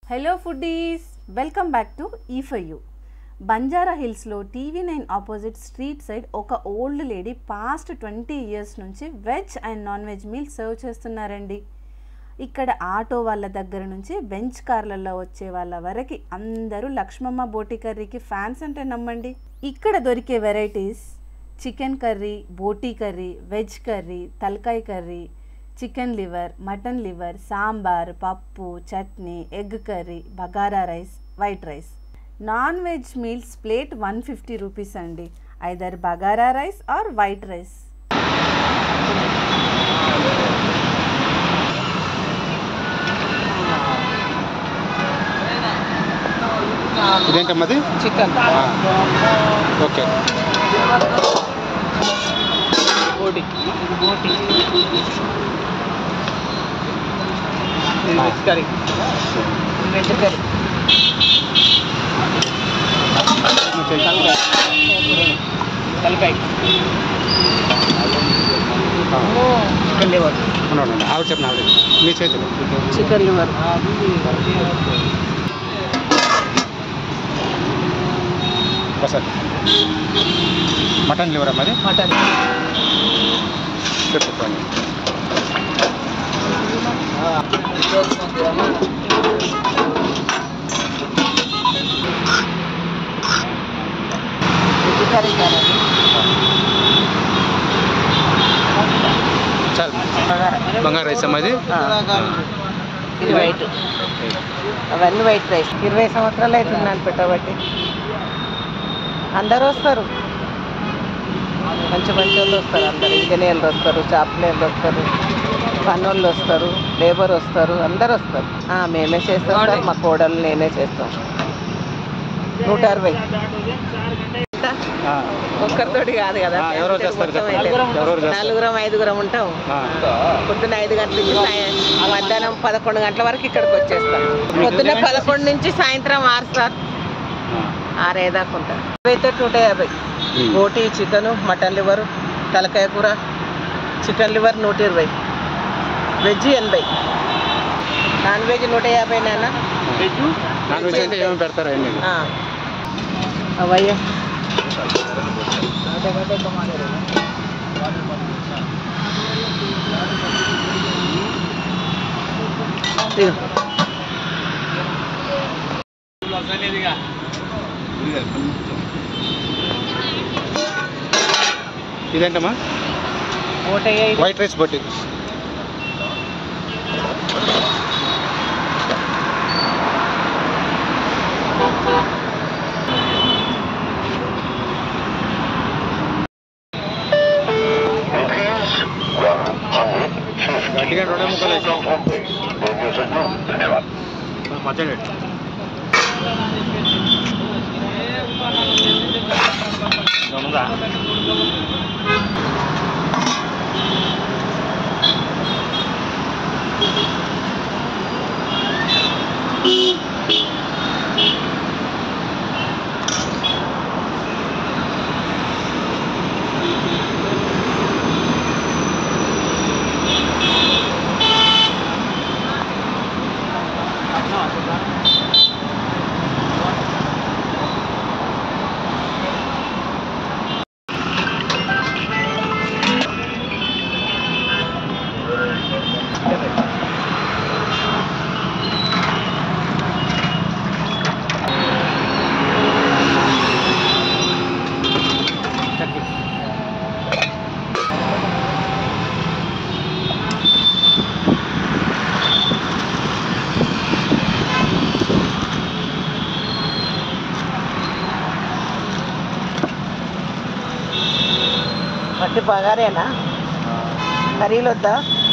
Hello foodies welcome back to E for you Banjara హిల్స్లో TV nine opposite street side ఒక old lady past twenty years నుంచి veg and non veg meal serve చేస్తున్నారండి ఇక్కడ auto వాళ్ళ దగ్గర నుంచి bench కార్లలో వచ్చే వాళ్ళ వరకు అందరూ లక్ష్మమ్మ బోటి కర్రీకి ఫ్యాన్స్ అంటే నమ్మండి ఇక్కడ దొరికే varieties chicken curry boti curry veg curry తలకాయ curry chicken liver mutton liver sambar పప్పు chutney egg curry bagara rice white rice non veg meals plate one fifty rupees అండి either bagara rice or white rice ఇదేంటమ్మది చికెన్ ఓకే బోటి ఇది బోటి ఇది veg curry veg curry తలకాయ తలకాయ chicken liver ఉన్నాడు ఆవిడ చెప్పిన ఆవిడ మీ చేతులు చికెన్ లివర్ ఒకసారి మటన్ లివర్ అమ్మది మటన్ చెప్పండి వెజ్ కర్రీ కర్రీ చాలు బంగారు రైస్ అమ్మది ఇది వైట్ అవన్నీ వైట్ రైస్ ఇరవై సంవత్సరాలు అవుతుందని పెట్టబట్టి అందరూ వస్తారు మంచి మంచి వాళ్ళు వస్తారు అందరు ఇంజనీర్లు వస్తారు చాపలేళ్ళు వస్తారు పనోళ్ళు వస్తారు లేబర్ వస్తారు అందరు వస్తారు ఆ, మేమే చేస్తాం సార్ మా కోడలు నేనే చేస్తాం నూట అరవై ఒక్కరితోటి కాదు కదా ఆ, ఎవరో చేస్తారు మొత్తం చెప్పండి. అయితే. ఎవరెవరు చేస్తారు? నలుగురం ఐదుగురం ఉంటాం పొద్దున్న ఐదు గంటల నుంచి సాయం- మధ్యాహ్నం పదకొండు గంటల వరకు ఇక్కడికి వచ్చేస్తాం పొద్దున్న పదకొండు నుంచి సాయంత్రం ఆరు సార్ ఆరు ఐదాకా ఉంటాం అయితే నూట యాభై బోటి చికెన్ మటన్ లివర్ తలకాయ కూర చికెన్ లివర్ నూట ఇరవై వెజ్ ఎనభై నాన్ వెజ్ నూట యాభై నాన్న నాన్ వెజ్ అంటే ఏమేమి పెడతారు అండి అవయ్యా ఇదిగో. ఇదేంటమ్మా నూట ఐదు వైట్ రైస్ బట్టి గట్టిగా రెండు ముక్కలు వేసాం పచ్చడి దొంగ మట్టి బగారేనా కర్రీలు వద్దా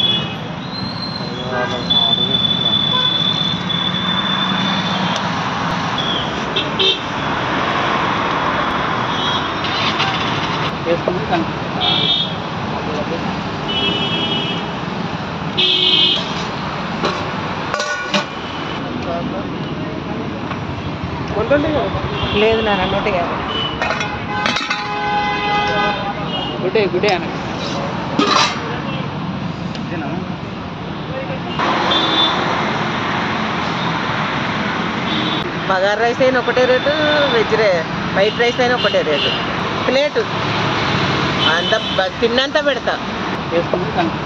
లేదు నాన్న నూట యాభై గుడ్డే గుడ్డే అన్న బగార్ రైస్ అయినా ఒకటే రేటు వెజ్ రే వైట్ రైస్ అయినా ఒకటే రేటు ప్లేటు అంత బ- తిన్నంత పెడతా చేసుకుంటే కనుక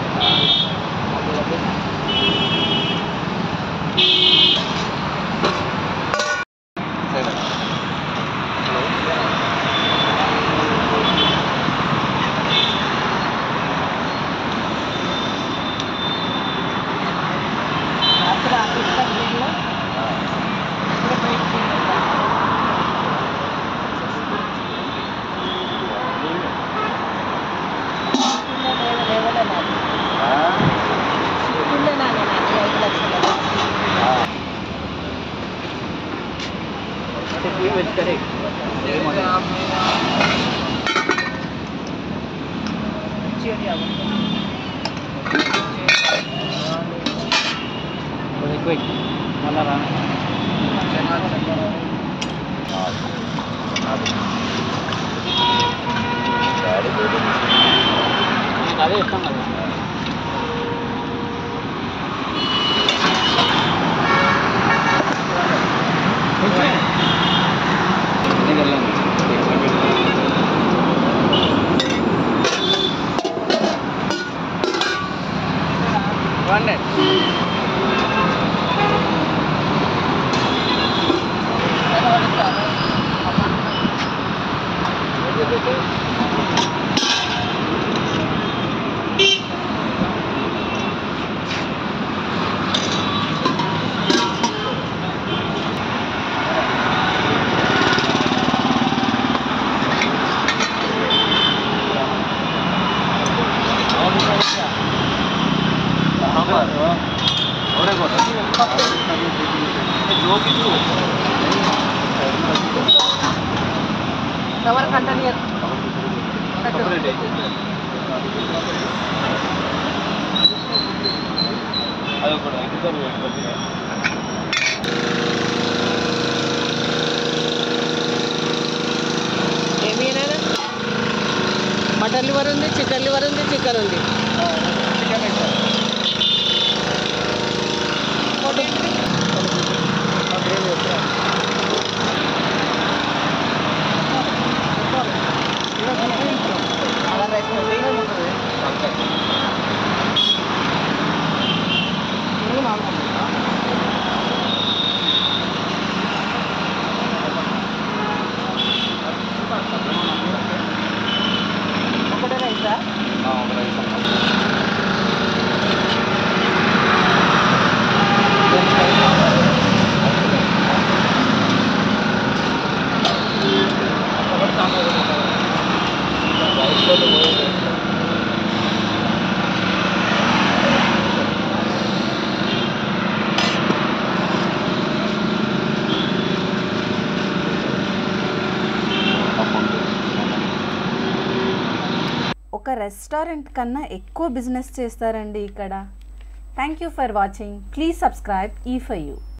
వెజ్ కర్రీ ఎక్కువ మళ్ళా రా అదే ఇస్తాం కదా ఏమి మటన్ లివర్ ఉంది చికెన్ లివర్ ఉంది చికెన్ ఉంది ఒకటే రైసా ఒక రెస్టారెంట్ కన్నా ఎక్కువ బిజినెస్ చేస్తారండి ఇక్కడ thank you for watching please subscribe E for you